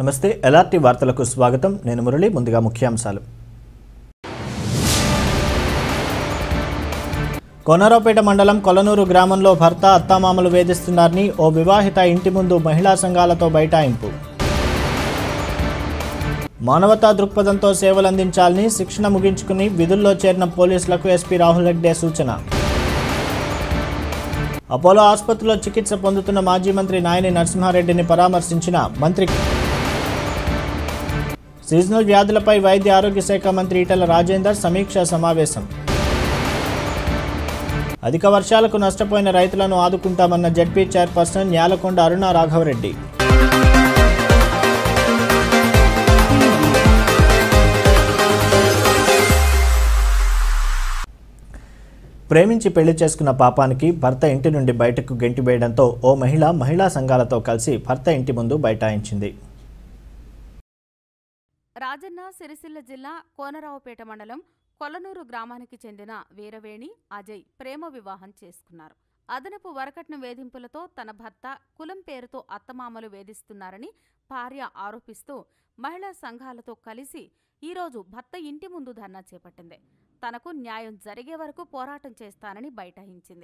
నమస్తే ఎల్ఆర్టీ వార్తలకు స్వాగతం నేను మురళి ముందుగా ముఖ్యాంశాలు కోనరావుపేట మండలం కొలనూరు గ్రామంలో భర్త అత్తామామలు వేధిస్తున్నారని ఓ వివాహిత ఇంటి ముందు మహిళా సంఘాలతో బైఠాయింపు మానవతా దృక్పథంతో సేవలందించాలని శిక్షణ ముగించుకుని విధుల్లో చేరిన పోలీసులకు ఎస్పీ రాహుల్ హెగ్డే సూచన అపోలో ఆసుపత్రిలో చికిత్స పొందుతున్న మాజీ మంత్రి నాయని నరసింహారెడ్డిని పరామర్శించిన మంత్రి సీజనల్ వ్యాధులపై వైద్య ఆరోగ్య శాఖ మంత్రి ఈటల రాజేందర్ సమీక్షా సమావేశం అధిక వర్షాలకు నష్టపోయిన రైతులను ఆదుకుంటామన్న జడ్పీ చైర్పర్సన్ న్యాలకొండ అరుణ రాఘవరెడ్డి ప్రేమించి పెళ్లి చేసుకున్న పాపానికి భర్త ఇంటి నుండి బయటకు గెంటివేయడంతో ఓ మహిళ మహిళా సంఘాలతో కలిసి భర్త ఇంటి ముందు బైఠాయించింది రాజన్న సిరిసిల్ల జిల్లా కోనరావుపేట మండలం కొలనూరు గ్రామానికి చెందిన వీరవేణి అజయ్ ప్రేమ వివాహం చేసుకున్నారు అదనపు వరకట్న వేధింపులతో తన భర్త కులం పేరుతో అత్తమామలు వేధిస్తున్నారని భార్య ఆరోపిస్తూ మహిళా సంఘాలతో కలిసి ఈరోజు భర్త ఇంటి ముందు ధర్నా చేపట్టింది తనకు న్యాయం జరిగే వరకు పోరాటం చేస్తానని బైఠాయించింది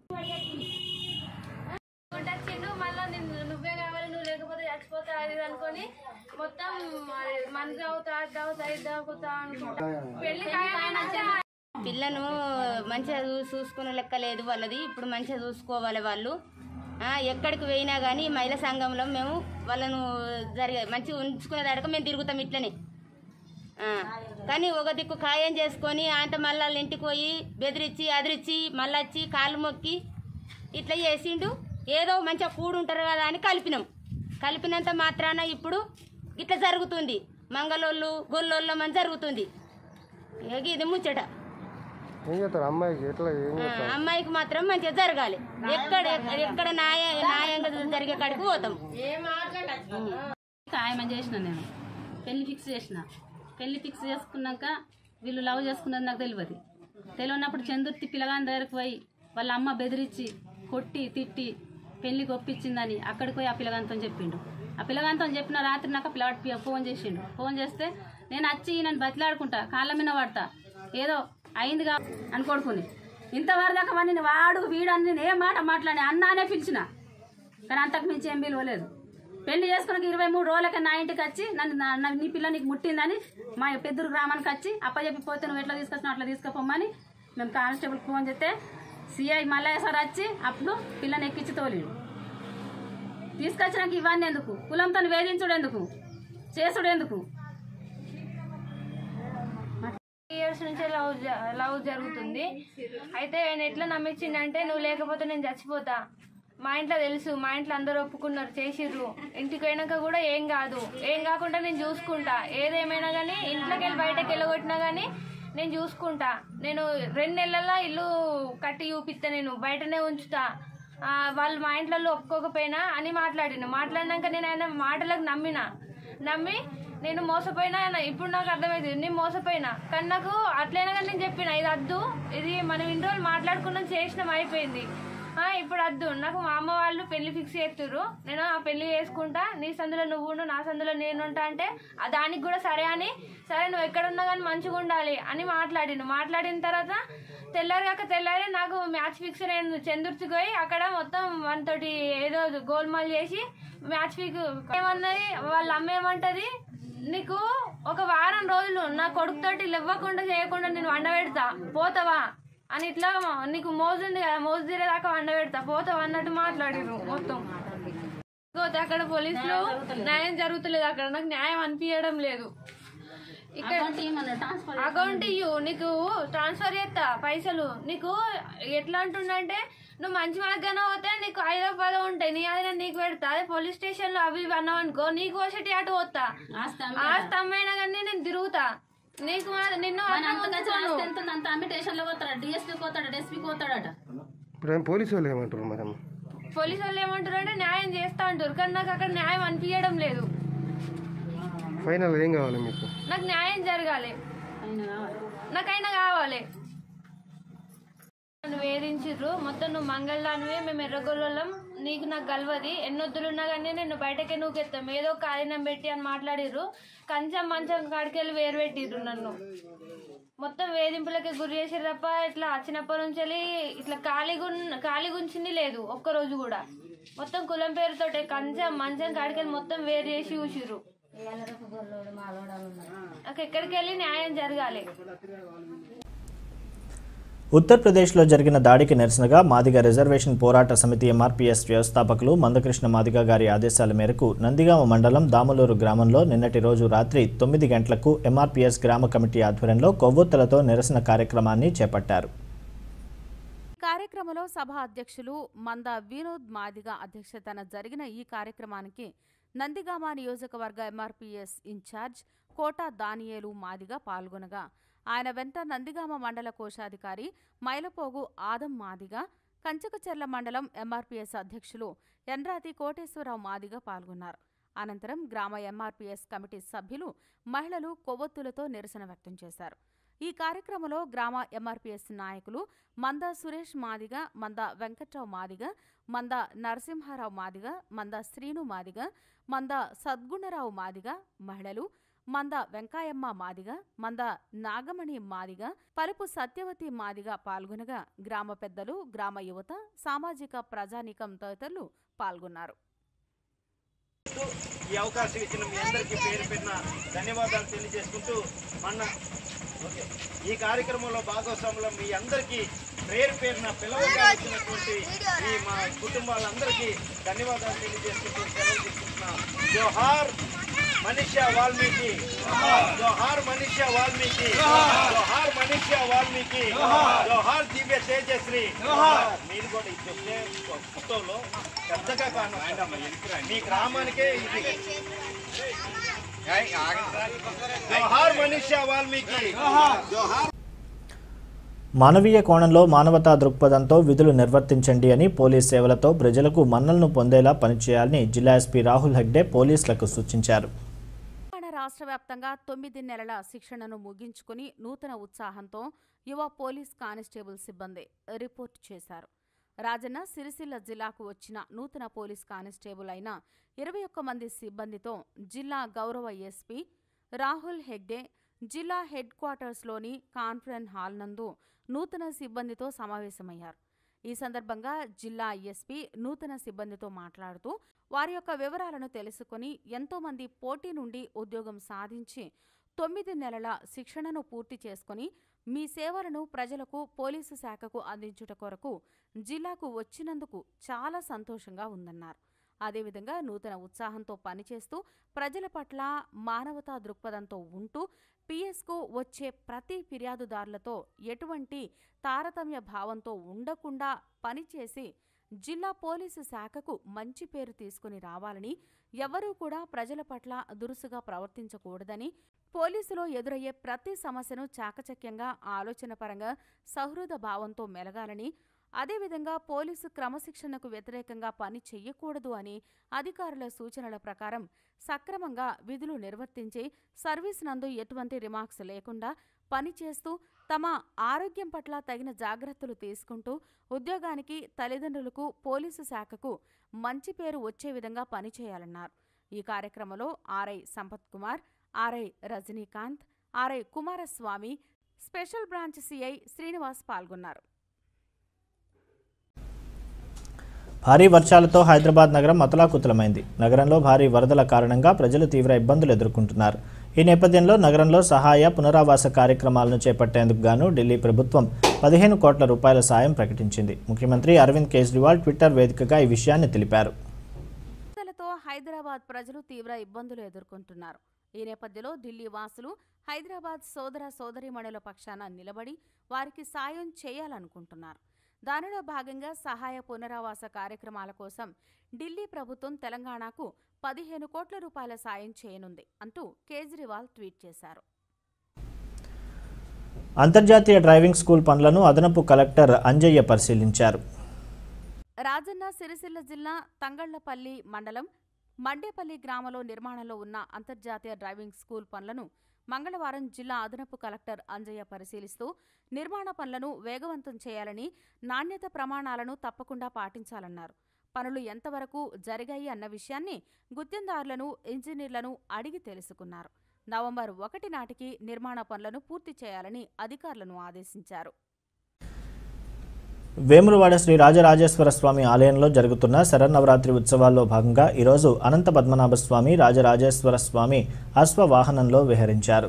వచ్చిండు మళ్ళీ నిన్ను నువ్వే కావాలి నువ్వు లేకపోతే చచ్చిపోతా అది ఇది అనుకొని మొత్తం మనసు అవుతా అది అవుతా ఇది అవుతా అనుకుంటా పెళ్లి కావాలంటే పిల్లను మంచిగా చూ- చూసుకునే లెక్క లేదు వాళ్ళది ఇప్పుడు మంచిగా చూసుకోవాలి వాళ్ళు ఆ, ఎక్కడికి పోయినా కానీ మహిళా సంఘంలో మేము వాళ్ళను జరిగే మంచిగా ఉంచుకునే దాడక మేము తిరుగుతాం ఇట్లనే ఆ, కానీ ఒక దిక్కు ఖాయం చేసుకొని ఆయన మళ్ళీ వాళ్ళ ఇంటికి పోయి బెదిరించి అదిరించి మళ్ళీ వచ్చి కాళ్ళు మొక్కి ఇట్లా చేసిండు ఏదో మంచిగా కూడుంటారు కదా అని కలిపినాం కలిపినంత మాత్రాన ఇప్పుడు ఇట్లా జరుగుతుంది మంగళోళ్ళు గొల్లోళ్ళ మన జరుగుతుంది ఇక ఇది ముచ్చట ఏం చేస్తారు అమ్మాయికి ఎట్లా ఏం ఆ, అమ్మాయికి మాత్రం మంచిగా జరగాలి ఎక్కడ ఎక్కడ న్యాయ న్యాయంగా జరిగే కాడికి పోతాం ఖాయమని చేసిన నేను పెళ్లి ఫిక్స్ చేసిన పెళ్లి ఫిక్స్ చేసుకున్నాక వీళ్ళు లవ్ చేసుకున్నది నాకు తెలియదు తెలియనప్పుడు చందుర్తి పిల్లగాని దగ్గరికి పోయి వాళ్ళ అమ్మ బెదిరించి కొట్టి తిట్టి పెళ్లికి ఒప్పించిందని అక్కడికి పోయి ఆ పిల్లగానితో చెప్పిండు ఆ పిల్లగానితో చెప్పిన రాత్రి నాకు ఆ పిల్లవాడి పి- ఫోన్ చేసిండు ఫోన్ చేస్తే నేను వచ్చి నన్ను బతిలాడుకుంటా కాళ్ళ మీద పడతా ఏదో అయిందిగా అని కొడుకుని ఇంతవరకు దాకా వాడిని వాడు వీడు అని నేను ఏ మాట మాట్లాడి అన్నానే పిలిచిన కానీ అంతకు మించి ఏం పిలవలేదు పెళ్లి చేసుకున్నాక ఇరవై మూడు రోజులకి నా ఇంటికి వచ్చి నన్ను నా- నా- నీ పిల్ల నీకు ముట్టిందని మా పెద్దూరు గ్రామానికి వచ్చి అప్పచెప్పి పోతే నువ్వు ఎట్లా తీసుకొచ్చినావు అట్లా తీసుకుపోమని మేము కానిస్టేబుల్ ఫోన్ చేస్తే సిఐ మల్లయ్య సార్ వచ్చి అప్పుడు పిల్లని ఎక్కించి తోలేడు తీసుకొచ్చినాక ఇవన్నీ ఎందుకు కులంతో వేధించుడు ఎందుకు చేసుడు ఎందుకు ఇయర్స్ నుంచే లవ్ జ- లవ్ జరుగుతుంది అయితే ఆయన ఎట్లా నమ్మించిండంటే నువ్వు లేకపోతే నేను చచ్చిపోతా మా ఇంట్లో తెలుసు మా ఇంట్లో అందరూ ఒప్పుకున్నారు చేసిర్రు ఇంటికి పోయినాక కూడా ఏం కాదు ఏం కాకుండా నేను చూసుకుంటా ఏదేమైనా కానీ ఇంట్లోకి వెళ్ళి బయటకు వెళ్ళగొట్టినా కానీ నేను చూసుకుంటా నేను రెండు నెలల్లో ఇల్లు కట్టి చూపిస్తా నేను బయటనే ఉంచుతా ఆ, వాళ్ళు మా ఇంట్లో ఒప్పుకోకపోయినా అని మాట్లాడిన మాట్లాడినాక నేను ఆయన మాటలకు నమ్మిన నమ్మి నేను మోసపోయినా ఆయన- ఇప్పుడు నాకు అర్థమైంది నేను మోసపోయినా కానీ నాకు అట్లయినా కానీ నేను చెప్పిన ఇది వద్దు ఇది మనం ఇన్ని రోజులు మాట్లాడుకున్నాం చేసినాం అయిపోయింది ఆ, ఇప్పుడు వద్దు నాకు మా అమ్మ వాళ్ళు పెళ్లి ఫిక్స్ చేస్తుర్రు నేను ఆ పెళ్లి చేసుకుంటా నీ సందులో నువ్వు ఉండు నా సందులో నేను ఉంటా అంటే ఆ దానికి కూడా సరే అని సరే నువ్వు ఎక్కడున్నా కానీ మంచిగా ఉండాలి అని మాట్లాడిండు మాట్లాడిన తర్వాత తెల్లారిగాక తెల్లారి నాకు మ్యాచ్ ఫిక్స్ నేను చందుర్తికి పోయి అక్కడ మొత్తం వన్ తోటి ఏదో గోల్మాల్ చేసి మ్యాచ్ ఫిక్స్ ఏమన్నది వాళ్ళ అమ్మ ఏమంటది నీకు ఒక వారం రోజులు నా కొడుకుతోటి ఇవ్వకుండా చేయకుండా నేను వండబెడతా పోతావా అని ఇట్లా నీకు మోజు ఉంది కదా మోజు తీరేదాకా వండబెడతా పోతావా అన్నట్టు మాట్లాడిరు మొత్తం పోతే అక్కడ పోలీసులు న్యాయం జరుగుతలేదు అక్కడ నాకు న్యాయం అనిపించడం లేదు ఇక్కడ అకౌంట్ ఇయ్యు నీకు ట్రాన్స్ఫర్ చేస్తా పైసలు నీకు ఎట్లా అంటుండంటే నువ్వు మంచి మార్గాన పోతే నీకు ఐదో పదో ఉంటాయి నీ అది నేను నీకు పెడతా అదే పోలీస్ స్టేషన్ లో అవి ఇవి అన్నావు అనుకో నీకు వచ్చేటి అటు పోతా ఆస్తి ఆ స్తంభైనా కానీ నేను తిరుగుతా నీకు మా- నిన్ను మన అట్లా అంతగా ఉంచుతాను. ఆస్తి ఎంత ఉంది, అంత అమ్మి స్టేషన్లో పోతాడు డిఎస్పీ పోతాడు ఎస్పీకి పోతాడట ఇప్పుడు ఏం పోలీసు వాళ్ళు ఏమంటారు మరి అమ్మ? పోలీసు వాళ్ళు ఏమంటారు అంటే న్యాయం చేస్తా అంటారు కానీ నాకు అక్కడ న్యాయం అనిపించడం లేదు ఫైనల్ ఏం కావాలి మీకు నాకు న్యాయం జరగాలి ఆయన కావాలి నాకైనా కావాలి నన్ను వేధించిర్రు మొత్తం నువ్వు మంగళదానివే మేము ఎర్రగొల్లం నీకు నాకు గలవది ఎన్నొద్దులున్నా కానీ నేను బయటకే నూకెత్తాం ఏదో కాలినం పెట్టి అని మాట్లాడిర్రు కంచం మంచం కాడికెళ్ళి వేరు పెట్టిర్రు నన్ను మొత్తం వేధింపులకి గురి చేసిర్రు తప్ప ఇట్లా వచ్చినప్పటి నుంచి వెళ్ళి ఇట్లా ఖాళీగా ఉన్న ఖాళీగా ఉంచింది లేదు ఒక్క రోజు కూడా మొత్తం కులం పేరుతోటే కంచం మంచం కాడికెళ్ళి మొత్తం వేరు చేసి చూసిర్రు నాకు ఎక్కడికి వెళ్ళి న్యాయం జరగాలి ఉత్తరప్రదేశ్లో జరిగిన దాడికి నిరసనగా మాదిగ రిజర్వేషన్ పోరాట సమితి ఎంఆర్పీఎస్ వ్యవస్థాపకులు మందకృష్ణ మాదిగ గారి ఆదేశాల మేరకు నందిగామ మండలం దాములూరు గ్రామంలో నిన్నటి రోజు రాత్రి తొమ్మిది గంటలకు ఎంఆర్పీఎస్ గ్రామ కమిటీ ఆధ్వర్యంలో కొవ్వొత్తులతో నిరసన కార్యక్రమాన్ని చేపట్టారు ఈ కార్యక్రమంలో సభ అధ్యక్షులు మంద వినోద్ మాదిగ అధ్యక్షతన జరిగిన ఈ కార్యక్రమానికి నందిగామ నియోజకవర్గ ఎంఆర్పీఎస్ ఇన్ఛార్జ్ కోటా దానియేలు మాదిగ పాల్గొనగా ఆయన వెంట నందిగామ మండల కోశాధికారి మైలపోగు ఆదం మాదిగ కంచకచెర్ల మండలం ఎంఆర్పీఎస్ అధ్యక్షులు ఎండ్రాతి కోటేశ్వరరావు మాదిగ పాల్గొన్నారు అనంతరం గ్రామ ఎంఆర్పీఎస్ కమిటీ సభ్యులు మహిళలు కొవ్వొత్తులతో నిరసన వ్యక్తం చేశారు ఈ కార్యక్రమంలో గ్రామ ఎంఆర్పీఎస్ నాయకులు మంద సురేష్ మాదిగ మంద వెంకట్రావు మాదిగ మంద నరసింహారావు మాదిగ మంద శ్రీను మాదిగ మంద సద్గుణరావు మాదిగ మహిళలు మంద వెంకాయమ్మ మాదిగ మంద నాగమణి మాదిగ పలుపు సత్యవతి మాదిగ పాల్గొనగా గ్రామ పెద్దలు గ్రామ యువత సామాజిక ప్రజానీకం తదితరులు పాల్గొన్నారు ఈ అవకాశం ఇచ్చిన మీ అందరికీ పేరు పేరున ధన్యవాదాలు తెలియజేసుకుంటూ మన ఓకే ఈ కార్యక్రమంలో భాగస్వాములు మీ అందరికీ పేరు పేరున పిలవగా ఇచ్చినటువంటి మీ మా కుటుంబాలందరికీ ధన్యవాదాలు తెలియజేసుకుంటూ సెలవు తీసుకుంటున్నాం జోహార్ మనిషా వాల్మీకి జోహార్ మనిషా వాల్మీకి జోహార్ మనిషా వాల్మీకి జోహార్ దివ్య తేజశ్రీ మీరు కూడా ఇది చెప్తే ఫోటోలో పెద్దగా కాను మీ గ్రామానికే ఇది జోహార్ మనిషా వాల్మీకి జోహార్ మానవీయ కోణంలో మానవతా దృక్పథంతో విధులు నిర్వర్తించండి అని పోలీస్ సేవలతో ప్రజలకు మన్నలను పొందేలా పనిచేయాలని జిల్లా ఎస్పీ రాహుల్ హెగ్డే పోలీసులకు సూచించారు తెలంగాణ రాష్ట్ర వ్యాప్తంగా తొమ్మిది నెలల శిక్షణను ముగించుకుని నూతన ఉత్సాహంతో యువ పోలీస్ కానిస్టేబుల్ సిబ్బంది రిపోర్ట్ చేశారు రాజన్న సిరిసిల్ల జిల్లాకు వచ్చిన నూతన పోలీస్ కానిస్టేబుల్ అయిన ఇరవై ఒక్క మంది సిబ్బందితో జిల్లా గౌరవ ఎస్పీ రాహుల్ హెగ్డే జిల్లా హెడ్ క్వార్టర్స్లోని కాన్ఫరెన్స్ హాల్ నందు నూతన సిబ్బందితో సమావేశమయ్యారు ఈ సందర్భంగా జిల్లా ఎస్పీ నూతన సిబ్బందితో మాట్లాడుతూ వారి యొక్క వివరాలను తెలుసుకుని ఎంతోమంది పోటీ నుండి ఉద్యోగం సాధించి తొమ్మిది నెలల శిక్షణను పూర్తి చేసుకుని మీ సేవలను ప్రజలకు పోలీసు శాఖకు అందించుట కొరకు జిల్లాకు వచ్చినందుకు చాలా సంతోషంగా ఉందన్నారు అదేవిధంగా నూతన ఉత్సాహంతో పనిచేస్తూ ప్రజల పట్ల మానవతా దృక్పథంతో ఉంటూ పిఎస్కు వచ్చే ప్రతి ఫిర్యాదుదారులతో ఎటువంటి తారతమ్య భావంతో ఉండకుండా పనిచేసి జిల్లా పోలీసు శాఖకు మంచి పేరు తీసుకుని రావాలని ఎవరూ కూడా ప్రజల పట్ల దురుసుగా ప్రవర్తించకూడదని పోలీసులో ఎదురయ్యే ప్రతి సమస్యను చాకచక్యంగా ఆలోచనపరంగా సహృద భావంతో మెలగాలని అదేవిధంగా పోలీసు క్రమశిక్షణకు వ్యతిరేకంగా పని చెయ్యకూడదు అని అధికారుల సూచనల ప్రకారం సక్రమంగా విధులు నిర్వర్తించి సర్వీస్ నందు ఎటువంటి రిమార్క్స్ లేకుండా పనిచేస్తూ తమ ఆరోగ్యం పట్ల తగిన జాగ్రత్తలు తీసుకుంటూ ఉద్యోగానికి తల్లిదండ్రులకు పోలీసు శాఖకు మంచి పేరు వచ్చే విధంగా పనిచేయాలన్నారు ఈ కార్యక్రమంలో RI Sampath Kumar RI Rajinikanth RI Kumaraswamy special branch CI Srinivas పాల్గొన్నారు భారీ వర్షాలతో హైదరాబాద్ నగరం అతలాకుతలమైంది నగరంలో భారీ వరదల కారణంగా ప్రజలు తీవ్ర ఇబ్బందులు ఎదుర్కొంటున్నారు ఈ నేపథ్యంలో నగరంలో సహాయ పునరావాస కార్యక్రమాలను చేపట్టేందుకు గాను ఢిల్లీ ప్రభుత్వం పదిహేను కోట్ల రూపాయల సాయం ప్రకటించింది ముఖ్యమంత్రి అరవింద్ కేజ్రీవాల్ ట్విట్టర్ వేదికగా ఈ విషయాన్ని తెలిపారు వరదలతో హైదరాబాద్ ప్రజలు తీవ్ర ఇబ్బందులు ఎదుర్కొంటున్నారు ఈ నేపథ్యంలో ఢిల్లీ వాసులు హైదరాబాద్ సోదర సోదరీమణుల పక్షాన నిలబడి వారికి సాయం చేయాలనుకుంటున్నారు దానిలో భాగంగా సహాయ పునరావాస కార్యక్రమాల కోసం ఢిల్లీ ప్రభుత్వం తెలంగాణకు పదిహేను కోట్ల రూపాయల సాయం చేయనుంది అంటూ కేజ్రీవాల్ ట్వీట్ చేశారు అంతర్జాతీయ డ్రైవింగ్ స్కూల్ పనులను అదనపు కలెక్టర్ అంజయ్య పరిశీలించారు రాజన్న సిరిసిల్ల జిల్లా తంగళ్లపల్లి మండలం మండేపల్లి గ్రామంలో నిర్మాణంలో ఉన్న అంతర్జాతీయ డ్రైవింగ్ స్కూల్ పనులను మంగళవారం జిల్లా అదనపు కలెక్టర్ అంజయ్య పరిశీలిస్తూ నిర్మాణ పనులను వేగవంతం చేయాలని నాణ్యత ప్రమాణాలను తప్పకుండా పాటించాలన్నారు పనులు ఎంతవరకు జరిగాయి అన్న విషయాన్ని గుత్తిందారులను ఇంజనీర్లను అడిగి తెలుసుకున్నారు నవంబర్ ఒకటి నాటికి నిర్మాణ పనులను పూర్తి చేయాలని అధికారులను ఆదేశించారు వేములవాడ శ్రీ రాజరాజేశ్వర స్వామి ఆలయంలో జరుగుతున్న శరన్నవరాత్రి ఉత్సవాల్లో భాగంగా ఈరోజు అనంత పద్మనాభ స్వామి రాజరాజేశ్వర స్వామి అశ్వవాహనంలో విహరించారు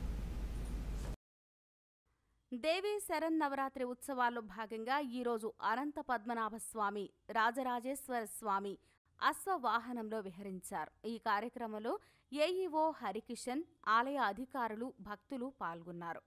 దేవీ శరన్నవరాత్రి ఉత్సవాల్లో భాగంగా ఈరోజు అనంత పద్మనాభ స్వామి రాజరాజేశ్వర స్వామి అశ్వవాహనంలో విహరించారు ఈ కార్యక్రమంలో ఏఈఓ హరికిషన్ ఆలయ అధికారులు భక్తులు పాల్గొన్నారు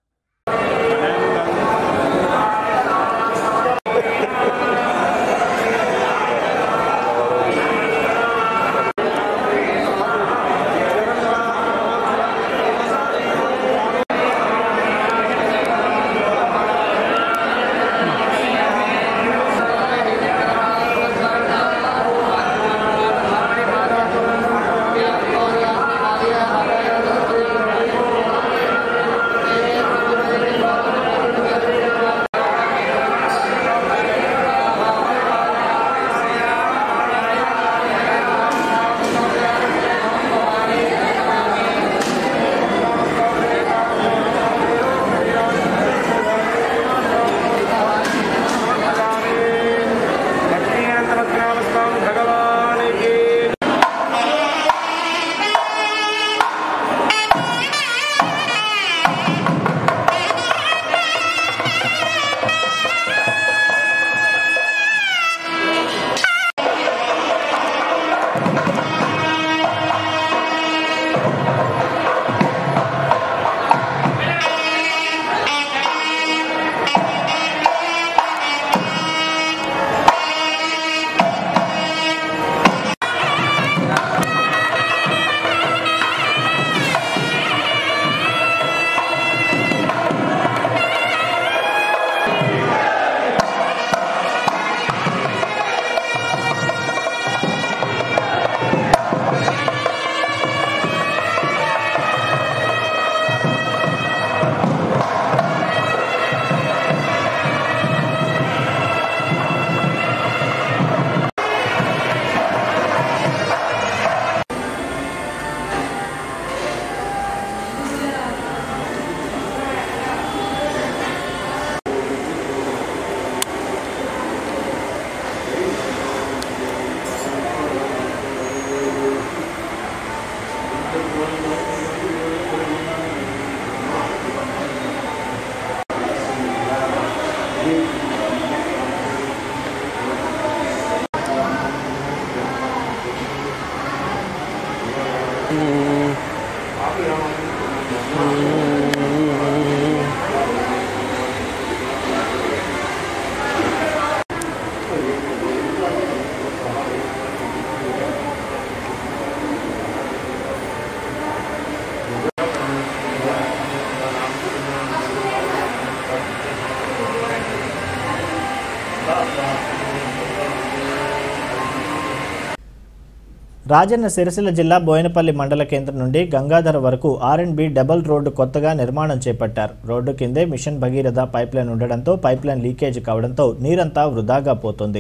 రాజన్న సిరిసిల్ల జిల్లా బోయినపల్లి మండల కేంద్రం నుండి గంగాధర వరకు R and B double road కొత్తగా నిర్మాణం చేపట్టారు రోడ్డు కిందే మిషన్ భగీరథ పైప్లైన్ ఉండడంతో పైప్లైన్ లీకేజ్ కావడంతో నీరంతా వృధాగా పోతుంది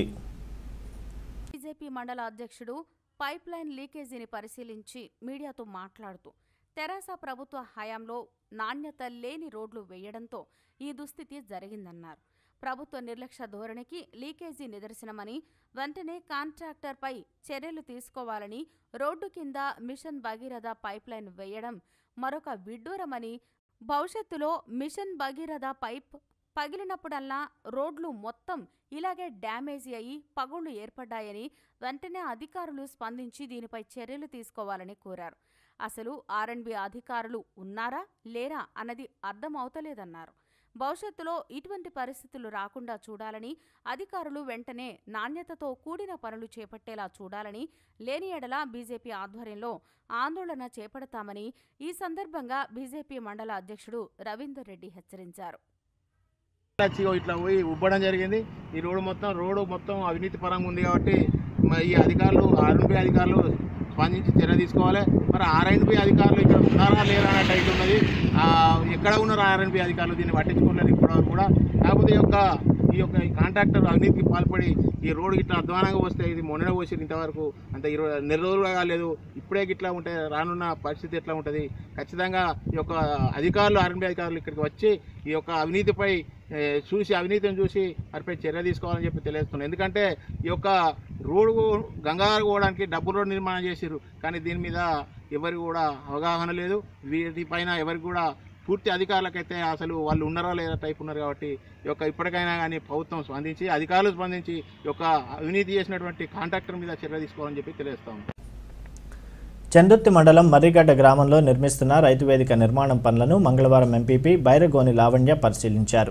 బీజేపీ మండల అధ్యక్షుడు పైప్ లైన్ లీకేజీని పరిశీలించి మీడియాతో మాట్లాడుతూ తెరాస ప్రభుత్వ హయాంలో నాణ్యత లేని రోడ్లు వేయడంతో ఈ దుస్థితి జరిగిందన్నారు ప్రభుత్వ నిర్లక్ష్య ధోరణికి లీకేజీ నిదర్శనమని వెంటనే కాంట్రాక్టర్పై చర్యలు తీసుకోవాలని రోడ్డు కింద మిషన్ భగీరథ పైప్లైన్ వేయడం మరొక విడ్డూరమని భవిష్యత్తులో మిషన్ భగీరథ పైప్ పగిలినప్పుడల్లా రోడ్లు మొత్తం ఇలాగే డ్యామేజీ అయి పగుళ్లు ఏర్పడ్డాయని వెంటనే అధికారులు స్పందించి దీనిపై చర్యలు తీసుకోవాలని కోరారు అసలు ఆర్ఎండ్బి అధికారులు ఉన్నారా లేరా అన్నది అర్థం అవుతలేదన్నారు భవిష్యత్తులో ఇటువంటి పరిస్థితులు రాకుండా చూడాలని అధికారులు వెంటనే నాణ్యతతో కూడిన పనులు చేపట్టేలా చూడాలని లేని ఎడల బీజేపీ ఆధ్వర్యంలో ఆందోళన చేపడతామని ఈ సందర్భంగా బీజేపీ మండల అధ్యక్షుడు రవీందర్ రెడ్డి హెచ్చరించారు వచ్చి ఇట్లా పోయి ఉబ్బడం జరిగింది ఈ రోడ్డు మొత్తం రోడ్డు మొత్తం అవినీతి పరంగా ఉంది కాబట్టి మరి ఈ అధికారులు ఆర్ఎంపీ అధికారులు స్పందించి చర్య తీసుకోవాలి మరి ఆర్ఎండ్బి అధికారులు ఇక్కడ ఉన్నారా లేరా అన్నట్టు అయితే ఉన్నది ఆ, ఎక్కడ ఉన్నారు ఆర్ఎండ్బి అధికారులు దీన్ని పట్టించుకోలేదు ఇప్పటివరకు కూడా కాకపోతే ఈ యొక్క ఈ యొక్క ఈ కాంట్రాక్టర్ అవినీతికి పాల్పడి ఈ రోడ్డు ఇట్లా అధ్వానంగా వస్తే ఇది మొన్న పోసి ఇంతవరకు అంత ఇరవై నెల రోజులుగా కాలేదు ఇప్పుడే ఇట్లా ఉంటే రానున్న పరిస్థితి ఎట్లా ఉంటుంది ఖచ్చితంగా ఈ యొక్క అధికారులు ఆర్ఎంబీ అధికారులు ఇక్కడికి వచ్చి ఈ యొక్క అవినీతిపై ఏ, చూసి అవినీతిని చూసి వారిపై చర్య తీసుకోవాలని చెప్పి తెలియజేస్తున్నాను ఎందుకంటే ఈ యొక్క రోడ్డు గంగారు పోవడానికి డబ్బు రోడ్డు నిర్మాణం చేశారు కానీ దీని మీద ఎవరికి కూడా అవగాహన లేదు వీటిపైన ఎవరికి కూడా పూర్తి అధికారులకైతే అసలు వాళ్ళు ఉన్నారా లేదా టైప్ ఉన్నారు కాబట్టి ఈ యొక్క ఇప్పటికైనా కానీ ప్రభుత్వం స్పందించి అధికారులు స్పందించి ఈ యొక్క అవినీతి చేసినటువంటి కాంట్రాక్టర్ మీద చర్య తీసుకోవాలని చెప్పి తెలియజేస్తాం చందుర్తి మండలం మర్రిగడ్డ గ్రామంలో నిర్మిస్తున్న రైతు వేదిక నిర్మాణం పనులను మంగళవారం ఎంపీపీ బైరగోని లావణ్య పరిశీలించారు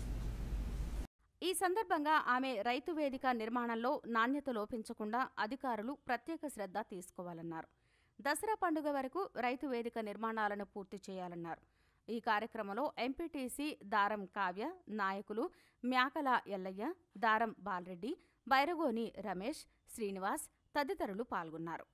ఈ సందర్భంగా ఆమె రైతు వేదిక నిర్మాణంలో నాణ్యత లోపించకుండా అధికారులు ప్రత్యేక శ్రద్ధ తీసుకోవాలన్నారు దసరా పండుగ వరకు రైతు వేదిక నిర్మాణాలను పూర్తి చేయాలన్నారు ఈ కార్యక్రమంలో ఎంపీటీసీ దారం కావ్య నాయకులు మ్యాకల ఎల్లయ్య దారం బాలరెడ్డి బైరగోని రమేష్ శ్రీనివాస్ తదితరులు పాల్గొన్నారు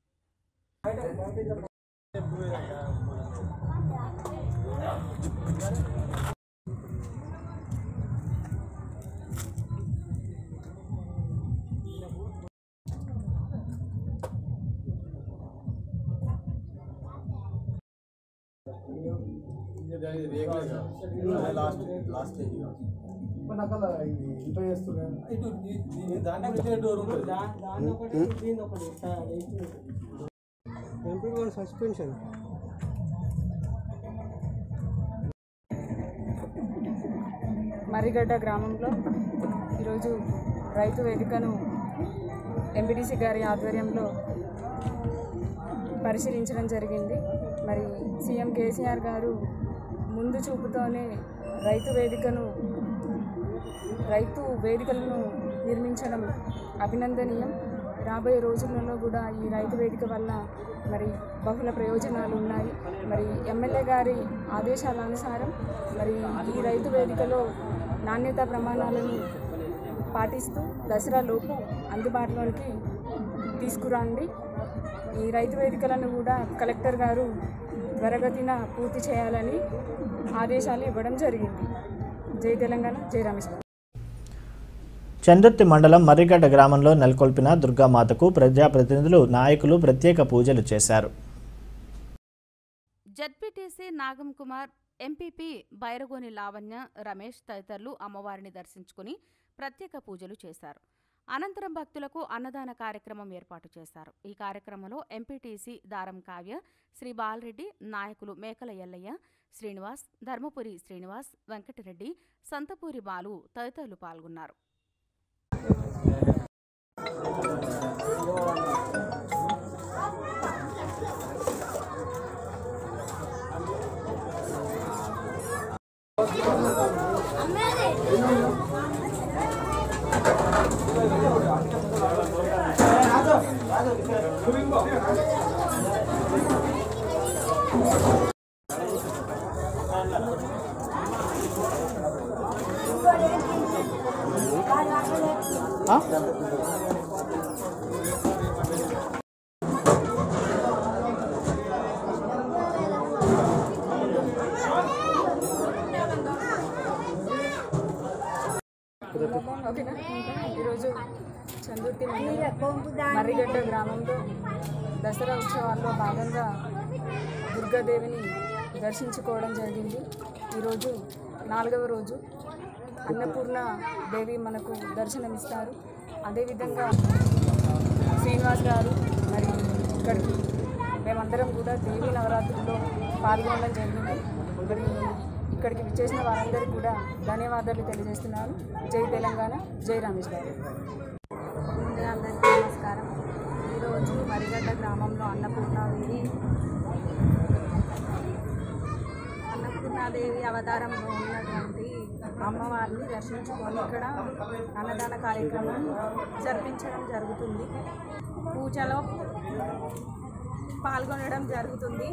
సస్పెన్షన్ మర్రిగడ్డ గ్రామంలో ఈరోజు రైతు వేదికను ఎంపీటీసీ గారి ఆధ్వర్యంలో పరిశీలించడం జరిగింది మరి సీఎం కేసీఆర్ గారు ముందు చూపుతోనే రైతు వేదికను రైతు వేదికలను నిర్మించడం అభినందనీయం రాబోయే రోజులలో కూడా ఈ రైతు వేదిక వల్ల మరి బహుళ ప్రయోజనాలు ఉన్నాయి మరి ఎమ్మెల్యే గారి ఆదేశాల అనుసారం మరి ఈ రైతు వేదికలో నాణ్యతా ప్రమాణాలను పాటిస్తూ దసరా లోపు అందుబాటులోకి తీసుకురండి ఈ రైతు వేదికలను కూడా కలెక్టర్ గారు త్వరగతిన పూర్తి చేయాలని ఆదేశాలు ఇవ్వడం జరిగింది జై తెలంగాణ జై రమేష్ చందుర్తి మండలం మర్రిగడ్డ గ్రామంలో నెలకొల్పిన దుర్గామాతకు ప్రజాప్రతినిధులు నాయకులు ప్రత్యేక పూజలు చేశారు జడ్పీటీసీ నాగం కుమార్ ఎంపీపీ బైరగోని లావణ్య రమేష్ తదితరులు అమ్మవారిని దర్శించుకుని ప్రత్యేక పూజలు చేశారు అనంతరం భక్తులకు అన్నదాన కార్యక్రమం ఏర్పాటు చేశారు ఈ కార్యక్రమంలో ఎంపీటీసీ దారం కావ్య శ్రీ బాలరెడ్డి నాయకులు మేకల ఎల్లయ్య శ్రీనివాస్ ధర్మపురి శ్రీనివాస్ వెంకటరెడ్డి సంతపూరి బాలు తదితరులు పాల్గొన్నారు ఓకేనా ఈరోజు చందుర్తి మండలం మర్రిగడ్డ గ్రామంలో దసరా ఉత్సవాల్లో భాగంగా దుర్గాదేవిని దర్శించుకోవడం జరిగింది ఈరోజు నాలుగవ రోజు అన్నపూర్ణ దేవి మనకు దర్శనమిస్తారు అదేవిధంగా శ్రీనివాస్ గారు మరి ఇక్కడికి మేమందరం కూడా దేవి నవరాత్రుల్లో పాల్గొనడం జరిగింది మరి ఇక్కడికి విచ్చేసిన వారందరికీ కూడా ధన్యవాదాలు తెలియజేస్తున్నాను జై తెలంగాణ జై రమేష్ గారు ముందుగా అందరికీ నమస్కారం ఈరోజు మరిగడ్డ గ్రామంలో అన్నపూర్ణాదేవి అన్నపూర్ణాదేవి అవతారంలో ఉన్నటువంటి అమ్మవారిని దర్శించుకొని ఇక్కడ అన్నదాన కార్యక్రమం జరిపించడం జరుగుతుంది పూజలో పాల్గొనడం జరుగుతుంది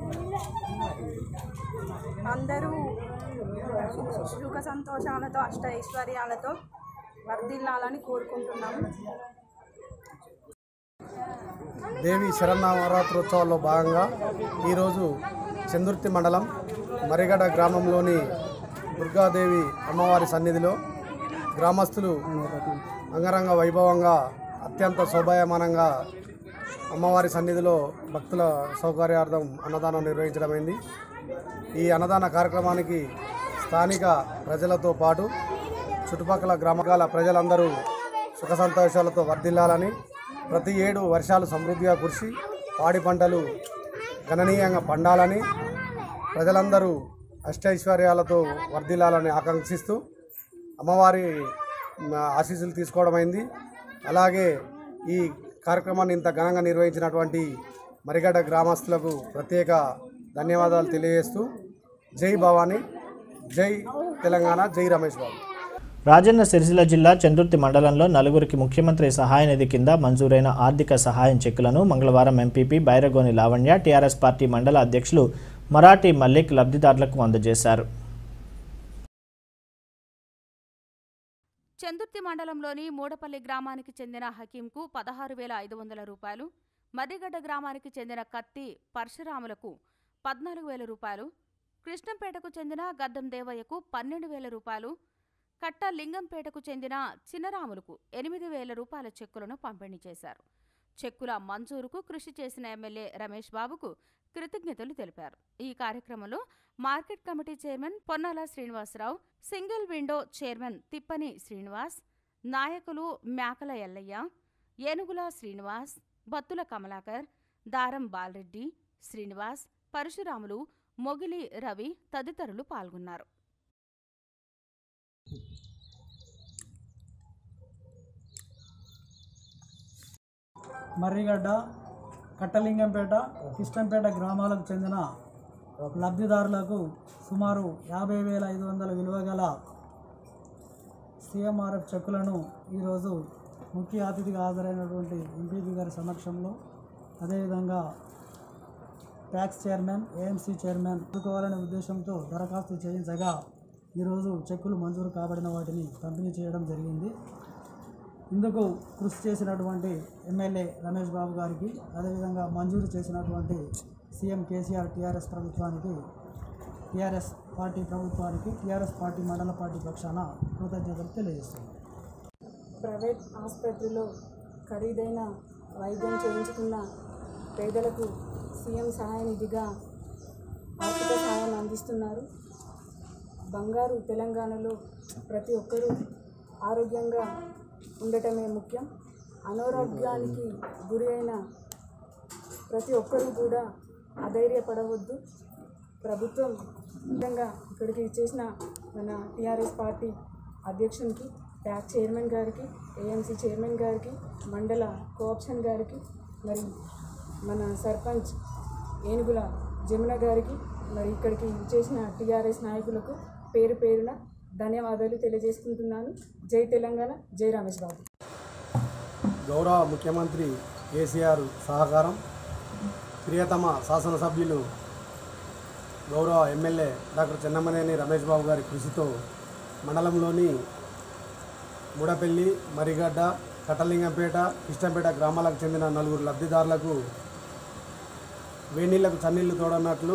అందరూ సుఖ సంతోషాలతో అష్ట ఐశ్వర్యాలతో వర్ధిల్లాలని కోరుకుంటున్నాము దేవి శరన్నవరాత్రోత్సవాల్లో భాగంగా ఈరోజు చందుర్తి మండలం మరిగడ గ్రామంలోని దుర్గాదేవి అమ్మవారి సన్నిధిలో గ్రామస్తులు అంగరంగ వైభవంగా అత్యంత శోభాయమానంగా అమ్మవారి సన్నిధిలో భక్తుల సౌకర్యార్థం అన్నదానం నిర్వహించడమైంది ఈ అన్నదాన కార్యక్రమానికి స్థానిక ప్రజలతో పాటు చుట్టుపక్కల గ్రామాల ప్రజలందరూ సుఖ సంతోషాలతో వర్ధిల్లాలని ప్రతి ఏడు వర్షాలు సమృద్ధిగా కురిసి పాడి పంటలు గణనీయంగా పండాలని ప్రజలందరూ అష్టైశ్వర్యాలతో వర్ధిల్లాలని ఆకాంక్షిస్తూ అమ్మవారి మ, ఆశీస్సులు తీసుకోవడం అయింది అలాగే ఈ కార్యక్రమాన్ని ఇంత ఘనంగా నిర్వహించినటువంటి మరిగడ్డ గ్రామస్తులకు ప్రత్యేక ధన్యవాదాలు తెలియజేస్తూ జై భవానీ జై తెలంగాణ జై రమేష్ బాబు రాజన్న సిరిసిల్ల జిల్లా చందుర్తి మండలంలో నలుగురికి ముఖ్యమంత్రి సహాయ నిధి కింద మంజూరైన ఆర్థిక సహాయం చెక్కులను మంగళవారం MPP Bairagoni Lavanya TRS party మండల అధ్యక్షులు మరాఠీ మల్లిక్ లబ్ధిదారులకు అందజేశారు చందుర్తి మండలంలోని మూడపల్లి గ్రామానికి చెందిన హకీంకు పదహారు వేల ఐదు వందల రూపాయలు మర్రిగడ్డ గ్రామానికి చెందిన కత్తి పరశురాములకు పద్నాలుగు వేల రూపాయలు కృష్ణంపేటకు చెందిన గద్దం దేవయ్యకు పన్నెండు వేల రూపాయలు కట్ట లింగంపేటకు చెందిన చిన్నరాములకు ఎనిమిది వేల రూపాయల చెక్కులను పంపిణీ చేశారు చెక్కుల మంజూరుకు కృషి చేసిన ఎమ్మెల్యే రమేష్ బాబుకు కృతజ్ఞతలు తెలిపారు ఈ కార్యక్రమంలో market committee chairman Ponnala Srinivasarao single window chairman Tippani Srinivas నాయకులు మేకల ఎల్లయ్య ఏనుగుల శ్రీనివాస్ బత్తుల కమలాకర్ దారం బాలరెడ్డి శ్రీనివాస్ పరశురాములు మొగిలి రవి తదితరులు పాల్గొన్నారు మర్రిగడ్డ కట్టలింగంపేట కిష్టంపేట గ్రామాలకు చెందిన లబ్ధిదారులకు సుమారు యాభై వేల ఐదు వందల విలువ గల సిఎంఆర్ఎఫ్ చెక్కులను ఈరోజు ముఖ్య అతిథిగా హాజరైనటువంటి ఎంపీపీ గారి సమక్షంలో అదేవిధంగా ట్యాక్స్ చైర్మన్ ఏఎంసీ చైర్మన్ అందుకోవాలనే ఉద్దేశంతో దరఖాస్తు చేయించగా ఈరోజు చెక్కులు మంజూరు కాబడిన వాటిని పంపిణీ చేయడం జరిగింది ఇందుకు కృషి చేసినటువంటి ఎమ్మెల్యే రమేష్ బాబు గారికి అదేవిధంగా మంజూరు చేసినటువంటి సీఎం కేసీఆర్ టీఆర్ఎస్ ప్రభుత్వానికి టీఆర్ఎస్ పార్టీ ప్రభుత్వానికి టీఆర్ఎస్ పార్టీ మండల పార్టీ పక్షాన కృతజ్ఞతలు తెలియజేస్తున్నాను ప్రైవేట్ ఆసుపత్రిలో ఖరీదైన వైద్యం చేయించుకున్న పేదలకు సీఎం సహాయ నిధిగా ఆర్థిక సహాయం అందిస్తున్నారు బంగారు తెలంగాణలో ప్రతి ఒక్కరూ ఆరోగ్యంగా ఉండటమే ముఖ్యం అనారోగ్యానికి గురి అయిన ప్రతి ఒక్కరూ కూడా అధైర్యపడవద్దు ప్రభుత్వం విధంగా ఇక్కడికి చేసిన మన టీఆర్ఎస్ పార్టీ అధ్యక్షునికి ట్యాక్స్ చైర్మన్ గారికి ఏఎంసీ చైర్మన్ గారికి మండల కోఆప్షన్ గారికి మరి మన సర్పంచ్ ఏనుగుల జమున గారికి మరి ఇక్కడికి చేసిన టీఆర్ఎస్ నాయకులకు పేరు పేరున ధన్యవాదాలు తెలియజేసుకుంటున్నాను జై తెలంగాణ జై రమేష్ బాబు గౌరవ ముఖ్యమంత్రి కేసీఆర్ సహకారం ప్రియతమ శాసనసభ్యులు గౌరవ ఎమ్మెల్యే డాక్టర్ చెన్నమనేని రమేష్ బాబు గారి కృషితో మండలంలోని ముడపల్లి మరిగడ్డ కట్టలింగంపేట ఇష్టంపేట గ్రామాలకు చెందిన నలుగురు లబ్ధిదారులకు వేనీళ్లకు చన్నీళ్లు తోడన్నట్లు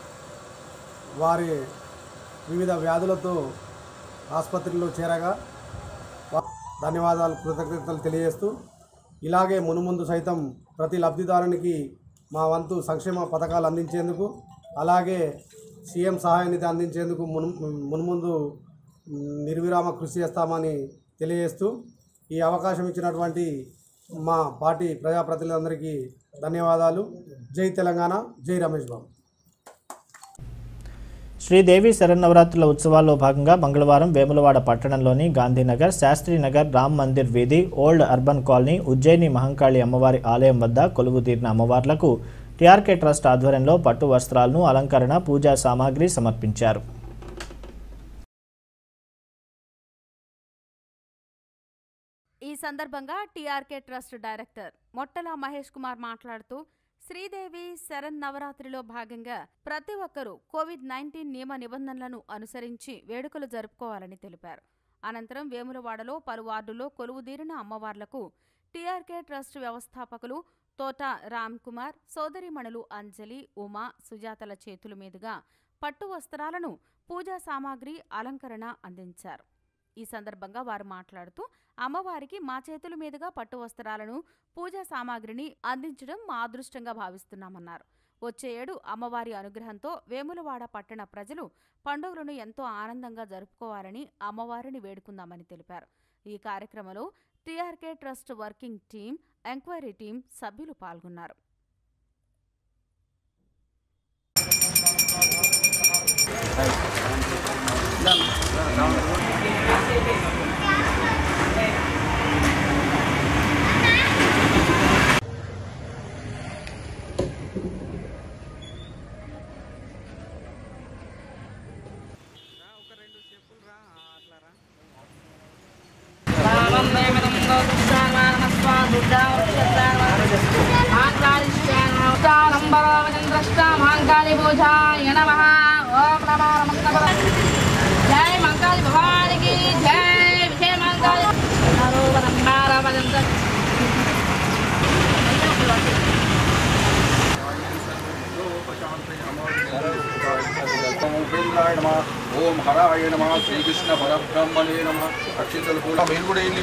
వారి వివిధ వ్యాధులతో ఆసుపత్రిలో చేరగా వా- ధన్యవాదాలు కృతజ్ఞతలు తెలియజేస్తూ ఇలాగే మునుముందు సైతం ప్రతి లబ్ధిదారునికి మా వంతు సంక్షేమ పథకాలు అందించేందుకు అలాగే సీఎం సహాయ నిధి అందించేందుకు మును మునుముందు మ్, నిర్విరామ కృషి చేస్తామని తెలియజేస్తూ ఈ అవకాశం ఇచ్చినటువంటి మా పార్టీ ప్రజాప్రతినిధులందరికీ ధన్యవాదాలు జై తెలంగాణ జై రమేష్ బాబు శ్రీదేవి శరన్నవరాత్రుల ఉత్సవాల్లో భాగంగా మంగళవారం వేములవాడ పట్టణంలోని గాంధీనగర్ శాస్త్రీనగర్ రామ్ మందిర్ వీధి old urban colony Ujjaini Mahankali అమ్మవారి ఆలయం వద్ద కొలువు తీరిన అమ్మవార్లకు టీఆర్కే ట్రస్ట్ ఆధ్వర్యంలో పట్టు వస్త్రాలను అలంకరణ పూజా సామాగ్రి సమర్పించారు ఈ సందర్భంగా TRK trust director Mottala Mahesh Kumar మాట్లాడుతూ శ్రీదేవి శరణ్ నవరాత్రిలో భాగంగా ప్రతి ఒక్కరూ కోవిడ్ నైన్టీన్ నియమ నిబంధనలను అనుసరించి వేడుకలు జరుపుకోవాలని తెలిపారు అనంతరం వేములవాడలో పలు వార్డుల్లో కొలువుదీరిన అమ్మవార్లకు టీఆర్కే ట్రస్ట్ వ్యవస్థాపకులు తోట రామ్ కుమార్ సోదరిమణులు అంజలి ఉమా సుజాతల చేతుల మీదుగా పట్టు వస్త్రాలను పూజా సామాగ్రి అలంకరణ అందించారు ఈ సందర్భంగా వారు మాట్లాడుతూ అమ్మవారికి మా చేతుల మీదుగా పట్టు వస్త్రాలను పూజా సామాగ్రిని అందించడం మా అదృష్టంగా భావిస్తున్నామన్నారు వచ్చే ఏడు అమ్మవారి అనుగ్రహంతో వేములవాడ పట్టణ ప్రజలు పండుగలను ఎంతో ఆనందంగా జరుపుకోవాలని అమ్మవారిని వేడుకుందామని తెలిపారు ఈ కార్యక్రమంలో TRK trust working team enquiry team సభ్యులు పాల్గొన్నారు జై మంకాళి భవానికి జై విజయ మంకాళి ఉపేంద్రాయ నమ ఓం హరాయ నమ శ్రీకృష్ణ పరబ్రహ్మణే నమ అక్షితలు కూడా మీరు కూడా వెళ్ళి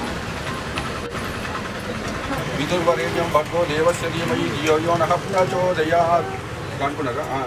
విదుర్వరేణ్యం భర్గో దేవస్య ధీమహి ధియో యో నః ప్రచోదయాత్ అనుకున్నారా ఆ.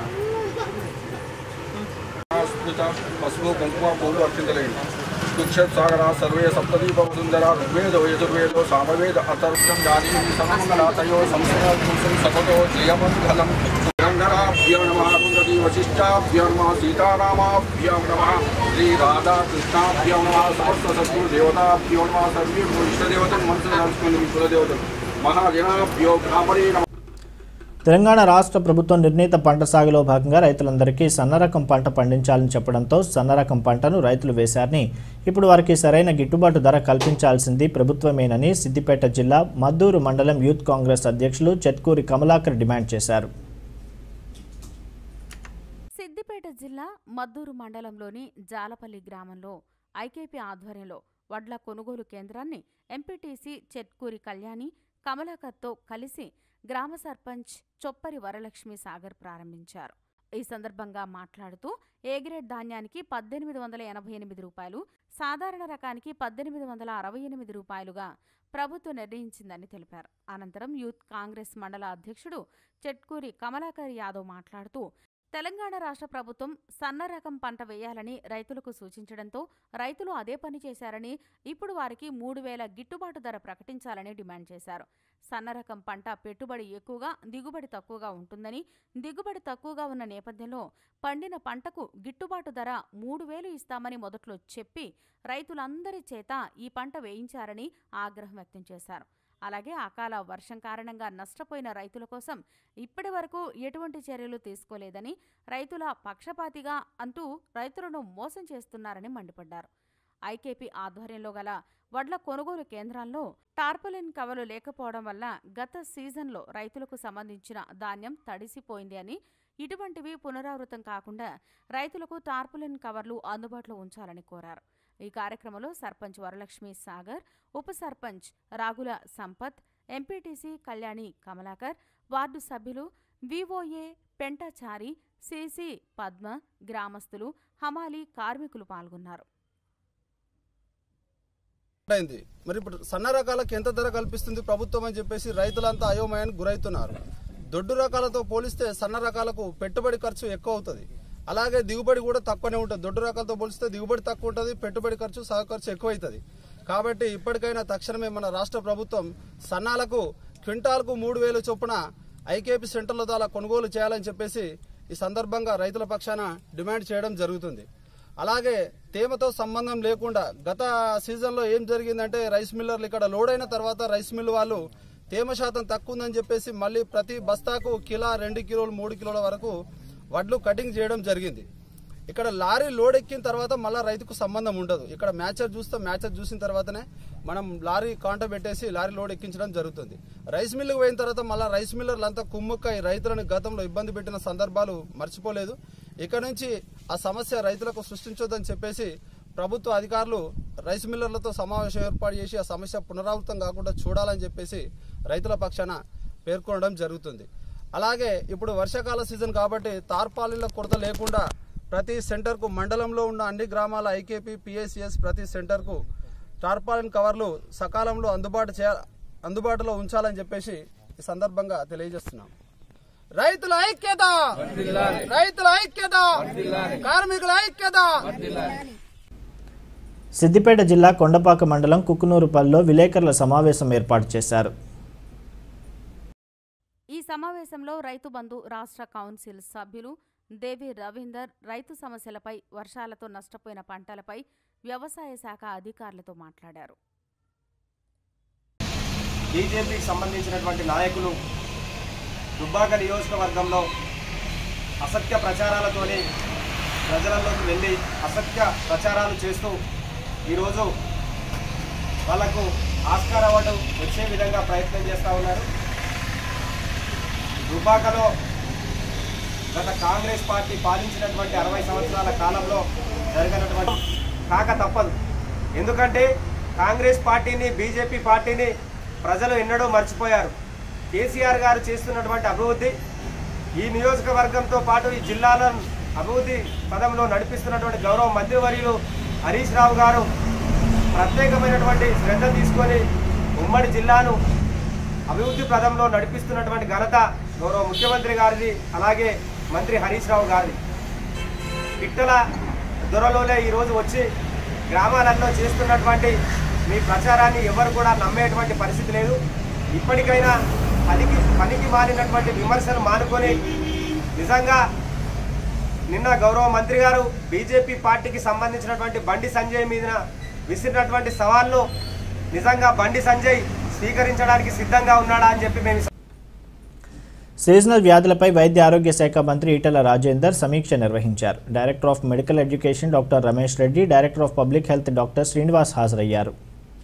స్మృత పసుపు కుంకుమ పూలు అక్షింతలేండి దుక్షత్ సాగర సర్వే సప్తదీప సుందర ఋగ్వేద యజుర్వేదో సామవేద అతర్షం జానీ సమమంగళాతయో సంశయం సపదో జయమంగళం సురంగరాభ్యో నమ కుందీ వశిష్టాభ్యో నమ సీతారామాభ్యో నమ శ్రీ రాధాకృష్ణాభ్యో నమ సమస్త సద్గురు దేవతాభ్యో నమ సర్వే ఇష్టదేవతను మనసులో దాచుకోండి మీ కులదేవతలు మహాజనాభ్యో బ్రాహ్మణే నమ తెలంగాణ రాష్ట్ర ప్రభుత్వం నిర్ణీత పంట సాగులో భాగంగా రైతులందరికీ సన్నరకం పంట పండించాలని చెప్పడంతో సన్నరకం పంటను రైతులు వేశారని ఇప్పుడు వారికి సరైన గిట్టుబాటు ధర కల్పించాల్సింది ప్రభుత్వమేనని సిద్దిపేట జిల్లా మద్దూరు మండలం యూత్ కాంగ్రెస్ అధ్యక్షులు చెట్కూరి కమలాకర్ డిమాండ్ చేశారు సిద్దిపేట జిల్లా మద్దూరు మండలంలోని జాలపల్లి గ్రామంలో ఐకేపీ ఆధ్వర్యంలో వడ్ల కొనుగోలు కేంద్రాన్ని ఎంపీటీసీ చెట్కూరి కళ్యాణి కమలాకర్తో కలిసి గ్రామ సర్పంచ్ చొప్పరి వరలక్ష్మి సాగర్ ప్రారంభించారు ఈ సందర్భంగా మాట్లాడుతూ ఏ గ్రేడ్ ధాన్యానికి పద్దెనిమిది వందల ఎనభై ఎనిమిది రూపాయలు సాధారణ రకానికి పద్దెనిమిది వందల అరవై ఎనిమిది రూపాయలుగా ప్రభుత్వం నిర్ణయించిందని తెలిపారు అనంతరం యూత్ కాంగ్రెస్ మండల అధ్యక్షుడు చెట్కూరి కమలాకర్ యాదవ్ మాట్లాడుతూ తెలంగాణ రాష్ట్ర ప్రభుత్వం సన్న రకం పంట వేయాలని రైతులకు సూచించడంతో రైతులు అదే పని చేశారని ఇప్పుడు వారికి మూడు వేల గిట్టుబాటు ధర ప్రకటించాలని డిమాండ్ చేశారు సన్న రకం పంట పెట్టుబడి ఎక్కువగా దిగుబడి తక్కువగా ఉంటుందని దిగుబడి తక్కువగా ఉన్న నేపథ్యంలో పండిన పంటకు గిట్టుబాటు ధర మూడు వేలు ఇస్తామని మొదట్లో చెప్పి రైతులందరి చేత ఈ పంట వేయించారని ఆగ్రహం వ్యక్తం చేశారు అలాగే అకాల వర్షం కారణంగా నష్టపోయిన రైతుల కోసం ఇప్పటి వరకు ఎటువంటి చర్యలు తీసుకోలేదని రైతుల పక్షపాతిగా అంటూ రైతులను మోసం చేస్తున్నారని మండిపడ్డారు ఐకేపీ ఆధ్వర్యంలో గల వడ్ల కొనుగోలు కేంద్రాల్లో టార్పలిన్ కవలు లేకపోవడం వల్ల గత సీజన్లో రైతులకు సంబంధించిన ధాన్యం తడిసిపోయింది అని ఇటువంటివి పునరావృతం కాకుండా రైతులకు టార్పులిన్ కవర్లు అందుబాటులో ఉంచాలని కోరారు ఈ కార్యక్రమంలో సర్పంచ్ వరలక్ష్మి సాగర్ ఉప సర్పంచ్ రాగుల సంపత్ ఎంపీటీసీ కళ్యాణి కమలాకర్ వార్డు సభ్యులు వివోఏ పెంటాచారి సిసి పద్మ గ్రామస్తులు హమాలి కార్మికులు పాల్గొన్నారు అయింది మరి ఇప్పుడు సన్న రకాలకు ఎంత ధర కల్పిస్తుంది ప్రభుత్వం అని చెప్పేసి రైతులంతా అయోమయానికి గురవుతున్నారు దొడ్డు రకాలతో పోలిస్తే సన్న రకాలకు పెట్టుబడి ఖర్చు ఎక్కువ అవుతుంది అలాగే దిగుబడి కూడా తక్కువనే ఉంటుంది దొడ్డు రకాలతో పోలిస్తే దిగుబడి తక్కువ ఉంటుంది పెట్టుబడి ఖర్చు సహ ఖర్చు ఎక్కువ అవుతుంది కాబట్టి ఇప్పటికైనా తక్షణమే మన రాష్ట్ర ప్రభుత్వం సన్నాలకు క్వింటాల్కు మూడు వేలు చొప్పున ఐకేపీ సెంటర్ల ద్వారా కొనుగోలు చేయాలని చెప్పేసి ఈ సందర్భంగా రైతుల పక్షాన డిమాండ్ చేయడం జరుగుతుంది అలాగే తేమతో సంబంధం లేకుండా గత సీజన్లో ఏం జరిగిందంటే రైస్ మిల్లర్లు ఇక్కడ లోడ్ అయిన తర్వాత రైస్ మిల్ వాళ్ళు తేమ శాతం తక్కువ ఉందని చెప్పేసి మళ్ళీ ప్రతి బస్తాకు కిలో రెండు కిలోలు మూడు కిలోల వరకు వడ్లు కటింగ్ చేయడం జరిగింది ఇక్కడ లారీ లోడ్ ఎక్కిన తర్వాత మళ్ళీ రైతుకు సంబంధం ఉండదు ఇక్కడ మ్యాచర్ చూస్తే మ్యాచర్ చూసిన తర్వాతనే మనం లారీ కాంట పెట్టేసి లారీ లోడ్ ఎక్కించడం జరుగుతుంది రైస్ మిల్లుకు పోయిన తర్వాత మళ్ళీ రైస్ మిల్లర్లు అంతా కుమ్ముక్కై రైతులను గతంలో ఇబ్బంది పెట్టిన సందర్భాలు మర్చిపోలేదు ఇక నుంచి ఆ సమస్య రైతులకు సృష్టించొద్దని చెప్పేసి ప్రభుత్వ అధికారులు రైస్ మిల్లర్లతో సమావేశం ఏర్పాటు చేసి ఆ సమస్య పునరావృతం కాకుండా చూడాలని చెప్పేసి రైతుల పక్షాన పేర్కొనడం జరుగుతుంది అలాగే ఇప్పుడు వర్షాకాల సీజన్ కాబట్టి తార్పాలిన్ల కొరత లేకుండా ప్రతి సెంటర్కు మండలంలో ఉన్న అన్ని గ్రామాల ఐకేపీ పిఎస్సిఎస్ ప్రతి సెంటర్కు టార్పాలిన్ కవర్లు సకాలంలో అందుబాటు చేయ అందుబాటులో ఉంచాలని చెప్పేసి ఈ సందర్భంగా తెలియజేస్తున్నాం రైతుల ఐక్యత రైతుల ఐక్యత కార్మికుల ఐక్యత సిద్దిపేట జిల్లా కొండపాక మండలం కుక్కునూరుపల్లిలో విలేకరుల సమావేశం ఏర్పాటు చేశారు ఈ సమావేశంలో రైతు బంధు రాష్ట్ర కౌన్సిల్ సభ్యులు దేవి రవీందర్ రైతు సమస్యలపై వర్షాలతో నష్టపోయిన పంటలపై వ్యవసాయ శాఖ అధికారులతో మాట్లాడారు బీజేపీకి సంబంధించినటువంటి నాయకులు దుబ్బాక నియోజకవర్గంలో అసత్య ప్రచారాలతోని ప్రజలలోకి వెళ్ళి అసత్య ప్రచారాలు చేస్తూ ఈరోజు వాళ్లకు ఆస్కార్ అవార్డు వచ్చే విధంగా ప్రయత్నం చేస్తూ ఉన్నారు దుబ్బాకలో గత కాంగ్రెస్ పార్టీ పాలించినటువంటి అరవై సంవత్సరాల కాలంలో జరిగినటువంటి కాక తప్పదు ఎందుకంటే కాంగ్రెస్ పార్టీని బీజేపీ పార్టీని ప్రజలు ఎన్నడూ మర్చిపోయారు కేసీఆర్ గారు చేస్తున్నటువంటి అభివృద్ధి ఈ నియోజకవర్గంతో పాటు ఈ జిల్లాలను అభివృద్ధి పదంలో నడిపిస్తున్నటువంటి గౌరవ మంత్రివర్యులు హరీష్ రావు గారు ప్రత్యేకమైనటువంటి శ్రద్ధ తీసుకొని ఉమ్మడి జిల్లాను అభివృద్ధి పదంలో నడిపిస్తున్నటువంటి ఘనత గౌరవ ముఖ్యమంత్రి గారిది అలాగే మంత్రి హరీష్ రావు గారిది పిట్టల దొరలోనే ఈరోజు వచ్చి గ్రామాలలో చేస్తున్నటువంటి మీ ప్రచారాన్ని ఎవరు కూడా నమ్మేటువంటి పరిస్థితి లేదు ఇప్పటికైనా పనికి పనికి మారినటువంటి విమర్శలు మానుకొని నిజంగా నిన్న గౌరవ మంత్రి గారు బీజేపీ పార్టీకి సంబంధించినటువంటి బండి సంజయ్ మీద విసిరినటువంటి సవాల్ను నిజంగా బండి సంజయ్ స్వీకరించడానికి సిద్ధంగా ఉన్నాడా అని చెప్పి మేము సీజనల్ వ్యాధులపై వైద్య ఆరోగ్య శాఖ మంత్రి ఈటెల రాజేందర్ సమీక్ష నిర్వహించారు director of medical education doctor Ramesh Reddy director of public health doctor Srinivas హాజరయ్యారు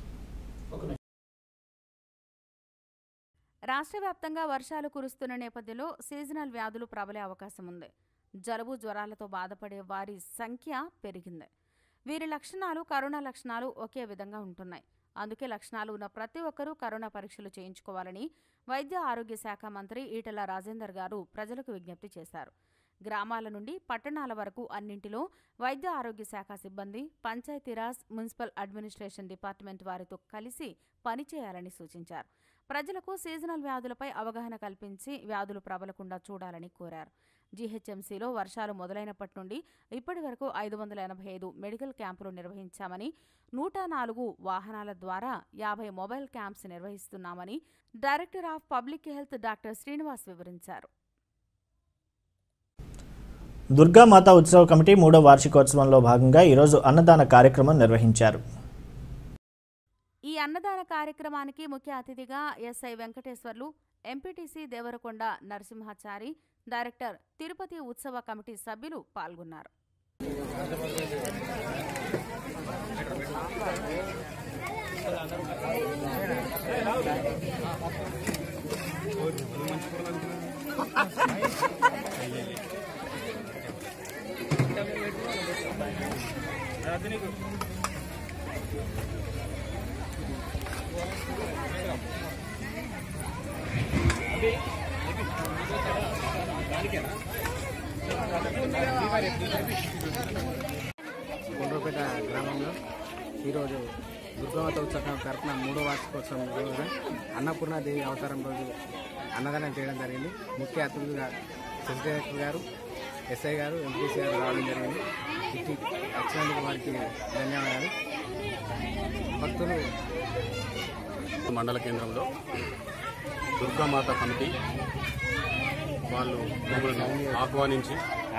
రాష్ట్ర వ్యాప్తంగా వర్షాలు కురుస్తున్న నేపథ్యంలో సీజనల్ వ్యాధులు ప్రబలే అవకాశం ఉంది జలుబు జ్వరాలతో బాధపడే వారి సంఖ్య పెరిగింది వీరి లక్షణాలు కరోనా లక్షణాలు ఒకే విధంగా ఉంటున్నాయి అందుకే లక్షణాలు ఉన్న ప్రతి ఒక్కరూ కరోనా పరీక్షలు చేయించుకోవాలని వైద్య ఆరోగ్య శాఖ మంత్రి ఈటెల రాజేందర్ గారు ప్రజలకు విజ్ఞప్తి చేశారు గ్రామాల నుండి పట్టణాల వరకు అన్నింటిలో వైద్య ఆరోగ్య శాఖ సిబ్బంది పంచాయతీరాజ్ మున్సిపల్ అడ్మినిస్ట్రేషన్ డిపార్ట్మెంట్ వారితో కలిసి పనిచేయాలని సూచించారు ప్రజలకు సీజనల్ వ్యాధులపై అవగాహన కల్పించి వ్యాధులు ప్రబలకుండా చూడాలని కోరారు జీహెచ్ఎంసీలో వర్షాలు మొదలైనప్పటి నుండి ఇప్పటి వరకు ఐదు వందల ఎనభై ఐదు మెడికల్ క్యాంపులు నిర్వహించామని నూట నాలుగు వాహనాల ద్వారా యాభై మొబైల్ క్యాంప్స్ నిర్వహిస్తున్నామని director of public health doctor Srinivas వివరించారు దుర్గామాత ఉత్సవ కమిటీ మూడో వార్షికోత్సవంలో భాగంగా ఈరోజు అన్నదాన కార్యక్రమం నిర్వహించారు ఈ అన్నదాన కార్యక్రమానికి ముఖ్య అతిథిగా SI Venkateswarlu MPTC Devarakonda Narasimhachari director Tirupati ఉత్సవ కమిటీ సభ్యులు పాల్గొన్నారు గుండ్రపేట గ్రామంలో ఈరోజు దుర్గామాత ఉత్సవం తరఫున మూడో వార్షికోత్సవం రోజున అన్నపూర్ణాదేవి అవతారం రోజు అన్నదానం చేయడం జరిగింది ముఖ్య అతిథులుగా సెస్ డైరెక్టర్ గారు ఎస్ఐ గారు ఎంపీసీ గారు రావడం జరిగింది ఇట్టి వచ్చినందుకు వారికి ధన్యవాదాలు భక్తులు మండల కేంద్రంలో దుర్గామాత కమిటీ వాళ్ళు మమ్మల్ని ఆహ్వానించి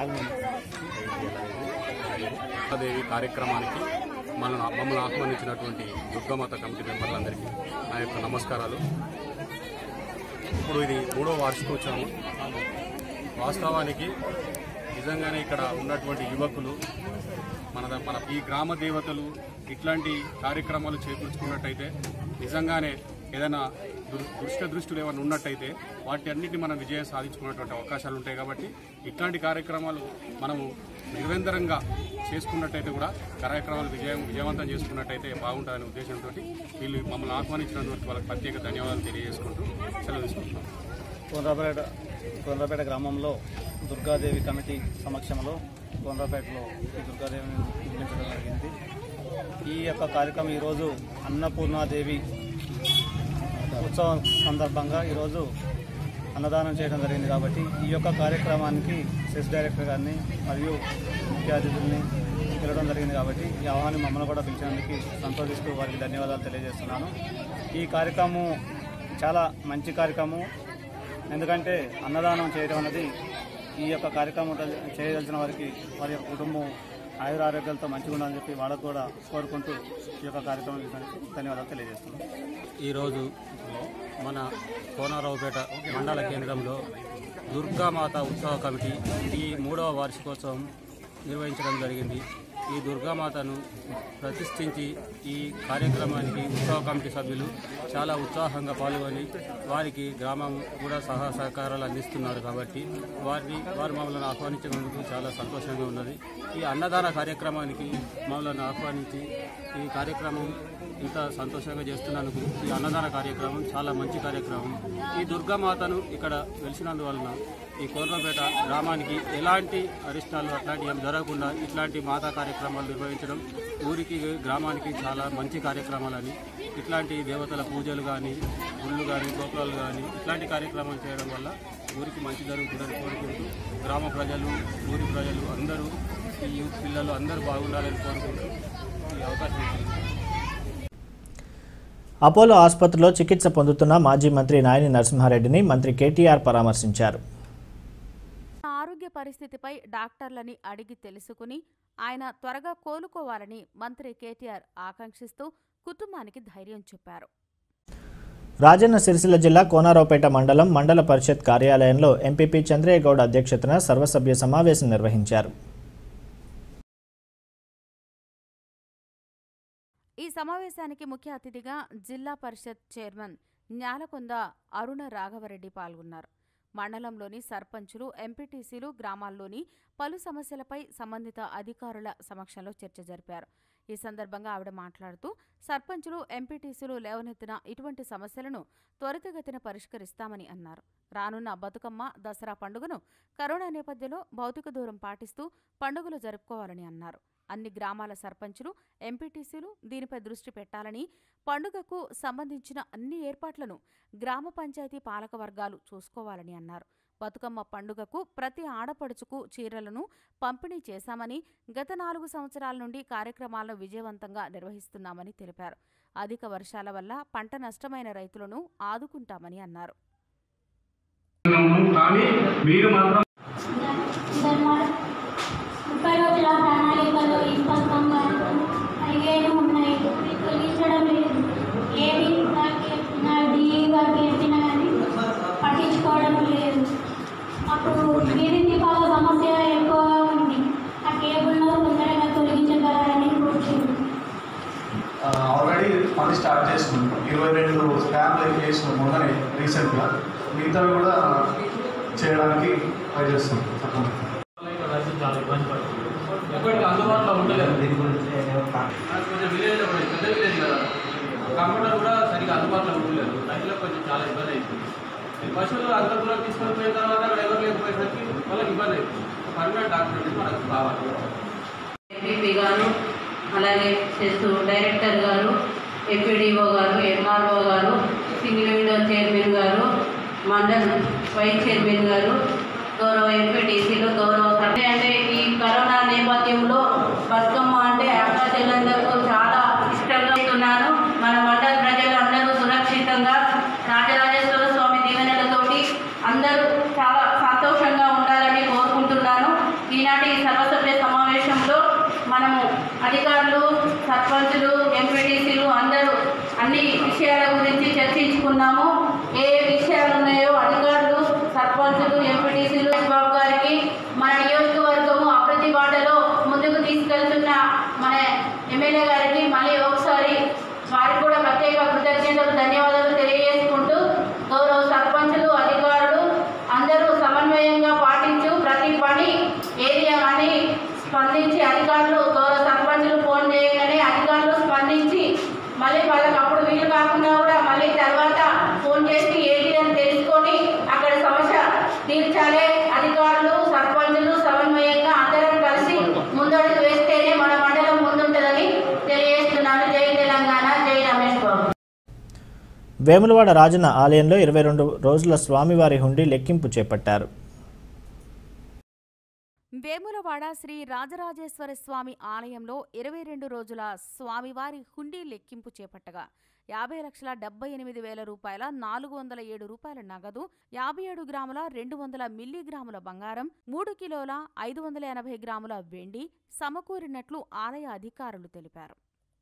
దేవి కార్యక్రమానికి మన మమ్మల్ని ఆహ్వానించినటువంటి దుర్గామాత కమిటీ మెంబర్లందరికీ నా యొక్క నమస్కారాలు ఇప్పుడు ఇది మూడో వార్షికోత్సవం వాస్తవానికి నిజంగానే ఇక్కడ ఉన్నటువంటి యువకులు మన మన ఈ గ్రామ దేవతలు ఇట్లాంటి కార్యక్రమాలు చేకూర్చుకున్నట్టయితే నిజంగానే ఏదైనా దుర్- దుష్ట దృష్టిలు ఏమైనా ఉన్నట్టయితే వాటి అన్నిటిని మనం విజయం సాధించుకునేటువంటి అవకాశాలు ఉంటాయి కాబట్టి ఇట్లాంటి కార్యక్రమాలు మనము నిరంతరంగా చేసుకున్నట్టయితే కూడా కార్యక్రమాలు విజయం విజయవంతం చేసుకున్నట్టయితే బాగుంటుందనే ఉద్దేశంతో వీళ్ళు మమ్మల్ని ఆహ్వానించినందుకు వాళ్ళకి ప్రత్యేక ధన్యవాదాలు తెలియజేసుకుంటూ సెలవు తీసుకుంటున్నాం కోనరాపేట కోనరాపేట గ్రామంలో దుర్గాదేవి కమిటీ సమక్షంలో కోనరాపేటలో ఈ దుర్గాదేవిని నిర్మించడం జరిగింది ఈ యొక్క కార్యక్రమం ఈరోజు అన్నపూర్ణాదేవి ఉత్సవం సందర్భంగా ఈరోజు అన్నదానం చేయడం జరిగింది కాబట్టి ఈ యొక్క కార్యక్రమానికి సెస్ డైరెక్టర్ గారిని మరియు ముఖ్య అతిథుల్ని పిలవడం జరిగింది కాబట్టి ఈ ఆహ్వానం మమ్మల్ని కూడా పిలిచినందుకు సంతోషిస్తూ వారికి ధన్యవాదాలు తెలియజేస్తున్నాను ఈ కార్యక్రమం చాలా మంచి కార్యక్రమం ఎందుకంటే అన్నదానం చేయడం అనేది ఈ యొక్క కార్యక్రమం చేయదలిచిన వారికి వారి యొక్క కుటుంబం ఆయుర ఆరోగ్యాలతో మంచిగా ఉండాలని చెప్పి వాళ్ళకు కూడా కోరుకుంటూ ఈ యొక్క కార్యక్రమం చేసినందుకు ధన్యవాదాలు తెలియజేస్తున్నాను ఈరోజు మన కోనరావుపేట మండల కేంద్రంలో దుర్గామాత ఉత్సవ కమిటీ ఈ మూడవ వార్షికోత్సవం నిర్వహించడం జరిగింది ఈ దుర్గామాతను ప్రతిష్ఠించి ఈ కార్యక్రమానికి ఉత్సవ కమిటీ సభ్యులు చాలా ఉత్సాహంగా పాల్గొని వారికి గ్రామం కూడా సహా సహకారాలు అందిస్తున్నారు కాబట్టి వారిని వారు మమ్మల్ని ఆహ్వానించినందుకు చాలా సంతోషంగా ఉన్నది ఈ అన్నదాన కార్యక్రమానికి మమ్మల్ని ఆహ్వానించి ఈ కార్యక్రమం ఇంత సంతోషంగా చేస్తున్నందుకు ఈ అన్నదాన కార్యక్రమం చాలా మంచి కార్యక్రమం ఈ దుర్గామాతను ఇక్కడ వెలిసినందువలన ఈ కోనరాపేట గ్రామానికి ఎలాంటి అరిష్టాలు అట్లాంటివి ఏం జరగకుండా ఇట్లాంటి మాతా కార్యక్రమాలు నిర్వహించడం ఊరికి గ్రామానికి చాలా మంచి కార్యక్రమాలని ఇట్లాంటి దేవతల పూజలు కానీ గుళ్ళు కానీ గోపురాలు కానీ ఇట్లాంటి కార్యక్రమాలు చేయడం వల్ల ఊరికి మంచి జరుగుతుందని కోరుకుంటూ గ్రామ ప్రజలు ఊరి ప్రజలు అందరూ ఈ యూత్ పిల్లలు అందరూ బాగుండాలని కోరుకుంటూ ఈ అవకాశం ఇచ్చింది అపోలో ఆసుపత్రిలో చికిత్స పొందుతున్న మాజీ మంత్రి నాయని నరసింహారెడ్డిని మంత్రి కేటీఆర్ పరామర్శించారు ఆరోగ్య పరిస్థితిపై డాక్టర్లని అడిగి తెలుసుకుని ఆయన త్వరగా కోలుకోవాలని మంత్రి కేటీఆర్ ఆకాంక్షిస్తూ కుటుంబానికి ధైర్యం చెప్పారు రాజన్న సిరిసిల్ల జిల్లా కోనారావుపేట మండలం మండల పరిషత్ కార్యాలయంలో ఎంపీపీ చంద్రయ్య గౌడ్ అధ్యక్షతన సర్వసభ్య సమావేశం నిర్వహించారు ఈ సమావేశానికి ముఖ్య అతిథిగా జిల్లా పరిషత్ చైర్మన్ న్యాలకొంద అరుణ రాఘవరెడ్డి పాల్గొన్నారు మండలంలోని సర్పంచులు ఎంపీటీసీలు గ్రామాల్లోని పలు సమస్యలపై సంబంధిత అధికారుల సమక్షంలో చర్చ జరిపారు ఈ సందర్భంగా ఆవిడ మాట్లాడుతూ సర్పంచులు ఎంపీటీసీలు లేవనెత్తిన ఇటువంటి సమస్యలను త్వరితగతిన పరిష్కరిస్తామని అన్నారు రానున్న బతుకమ్మ దసరా పండుగను కరోనా నేపథ్యంలో భౌతిక దూరం పాటిస్తూ పండుగలు జరుపుకోవాలని అన్నారు అన్ని గ్రామాల సర్పంచులు ఎంపీటీసీలు దీనిపై దృష్టి పెట్టాలని పండుగకు సంబంధించిన అన్ని ఏర్పాట్లను గ్రామ పంచాయతీ పాలక వర్గాలు చూసుకోవాలని అన్నారు బతుకమ్మ పండుగకు ప్రతి ఆడపడుచుకు చీరలను పంపిణీ చేశామని గత నాలుగు సంవత్సరాల నుండి కార్యక్రమాలను విజయవంతంగా నిర్వహిస్తున్నామని తెలిపారు అధిక వర్షాల వల్ల పంట నష్టమైన రైతులను ఆదుకుంటామని అన్నారు కానీ మీరు మాత్రం ముప్పై రోజుల ప్రణాళికలో ఈ స్పష్టంగా పదిహేను ఉన్నాయి తొలగించడం లేదు ఏది నా డిఈ గారికి చెప్పినా కానీ పట్టించుకోవడం లేదు అప్పుడు వీధి దీపాల సమస్య ఎక్కువగా ఉంది ఆ కేబుల్ను తొందరగా తొలగించగలరని కోరుచున్నాను ఆల్రెడీ పని స్టార్ట్ చేస్తున్నాం ఇరవై రెండు స్కామ్లు అయితే చేసినాం మొన్ననే రీసెంట్గా మిగతావి కూడా చేయడానికి ట్రై చేస్తున్నాం చెప్పండి చాలా ఇబ్బంది పడుతుంది ఎప్పటికీ అందుబాటులో ఉండలేదు కొంచెం విలేజ్ పెద్ద విలేజ్ కదా కంప్యూటర్ కూడా సరిగా అందుబాటులో ఉండలేదు రైతులకు కొంచెం చాలా ఇబ్బంది అవుతుంది ఈ పశువులు అంత దూరం తీసుకొని పోయిన తర్వాత అక్కడ ఎవరు లేకపోయేసరికి వాళ్ళకి ఇబ్బంది అవుతుంది పర్మనెంట్ డాక్టర్ అనేది మనకు కావాలి ఎంపీపీ గారు అలాగే చేస్తూ డైరెక్టర్ గారు ఎంపీడీఓ గారు ఎంఆర్ఓ గారు సింగిల్ విండో చైర్మన్ గారు మండల్ వైస్ చైర్మన్ గారు గౌరవ ఎంపీటీసీలు గౌరవ సభ్య అంటే ఈ కరోనా నేపథ్యంలో బతుకమ్మ అంటే అక్క చెల్లెళ్ళకు చాలా ఇష్టంగా ఉన్నారు మన మండల ప్రజలు అందరూ సురక్షితంగా రాజరాజేశ్వర స్వామి దీవెనలతోటి అందరూ చాలా సంతోషంగా ఉండాలని కోరుకుంటున్నాను ఈనాటి ఈ సర్వసభ్య సమావేశంలో మనము అధికారులు సర్పంచులు ఎంపీటీసీలు అందరూ అన్ని విషయాల గురించి చర్చించుకున్నాము ఏ ఏ విషయాలు ఉన్నాయో అధికారులు సర్పంచులు ఎంపీటీసీలు బాబు గారికి మన నియోజకవర్గము అభివృద్ధి బాటలో ముందుకు తీసుకెళ్తున్న మన ఎమ్మెల్యే గారికి మళ్ళీ ఒకసారి వారికి కూడా ప్రత్యేక కృతజ్ఞతలు ధన్యవాదాలు తెలియజేసుకుంటూ గౌరవ సర్పంచులు అధికారులు అందరూ సమన్వయంగా పాటించు ప్రతి పని ఏరియా కానీ స్పందించి అధికారులు గౌరవ సర్పంచులు ఫోన్ చేయగానే అధికారులు స్పందించి మళ్ళీ వాళ్ళకి అప్పుడు వీలు కాకుండా కూడా మళ్ళీ తర్వాత ఫోన్ చేసి ఏంటి అని తెలుసుకొని అక్కడ తీర్చాలి అధికారులు సర్పంచులు సమన్వయంగా అందరం కలిసి ముందడుగు వేస్తేనే మన మండలం ముందుంటుందని తెలియజేస్తున్నాను జై తెలంగాణ జై రమేష్ బాబు వేములవాడ రాజన్న ఆలయంలో ఇరవై రెండు రోజుల స్వామివారి హుండీ లెక్కింపు చేపట్టారు వేములవాడ శ్రీ రాజరాజేశ్వర స్వామి ఆలయంలో ఇరవై రెండు రోజుల స్వామివారి హుండీ లెక్కింపు చేపట్టగా యాభై లక్షల డెబ్బై ఎనిమిది వేల రూపాయల నాలుగు వందల ఏడు రూపాయల నగదు యాభై ఏడు గ్రాముల రెండు వందల మిల్లీగ్రాముల బంగారం మూడు కిలోల ఐదు వందల ఎనభై గ్రాముల వెండి సమకూరినట్లు ఆలయ అధికారులు తెలిపారు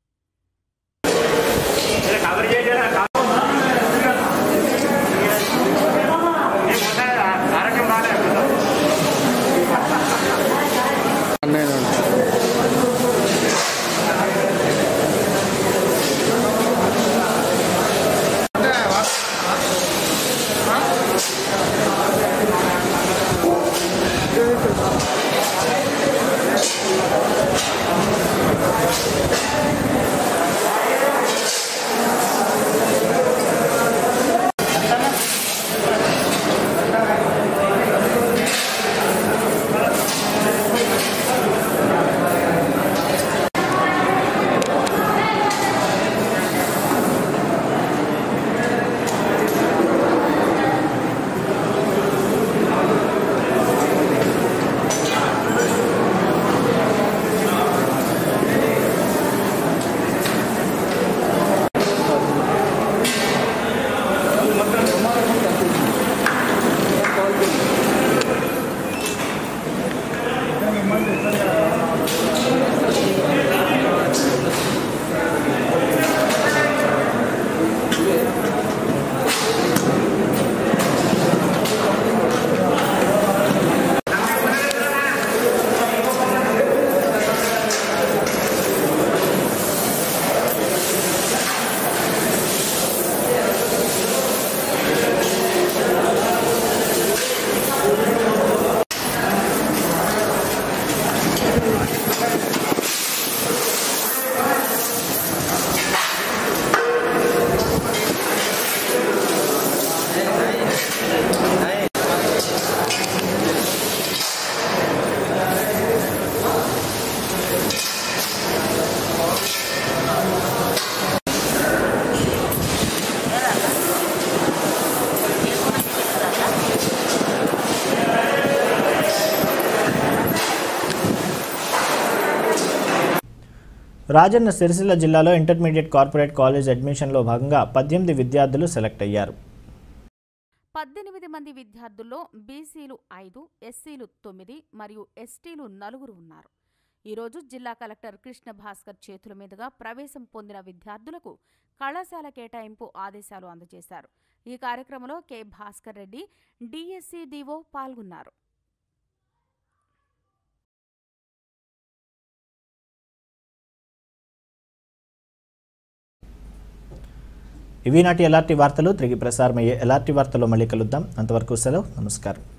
రాజన్న సిరిసిల్ల జిల్లాలో ఇంటర్మీడియట్ కార్పొరేట్ కాలేజ్ అడ్మిషన్లో భాగంగా పద్దెనిమిది విద్యార్థులు సెలెక్ట్ అయ్యారు పద్దెనిమిది మంది విద్యార్థుల్లో బీసీలు ఐదు ఎస్సీలు తొమ్మిది మరియు ఎస్టీలు నలుగురు ఉన్నారు ఈరోజు జిల్లా కలెక్టర్ కృష్ణ భాస్కర్ చేతుల మీదుగా ప్రవేశం పొందిన విద్యార్థులకు కళాశాల కేటాయింపు ఆదేశాలు అందజేశారు ఈ కార్యక్రమంలో K Bhaskar Reddy DSC DO పాల్గొన్నారు ఇవి నాటి ఎలాంటి వార్తలు తిరిగి ప్రసారమయ్యే ఎలాంటి వార్తలు మళ్ళీ కలుద్దాం అంతవరకు సెలవు నమస్కారం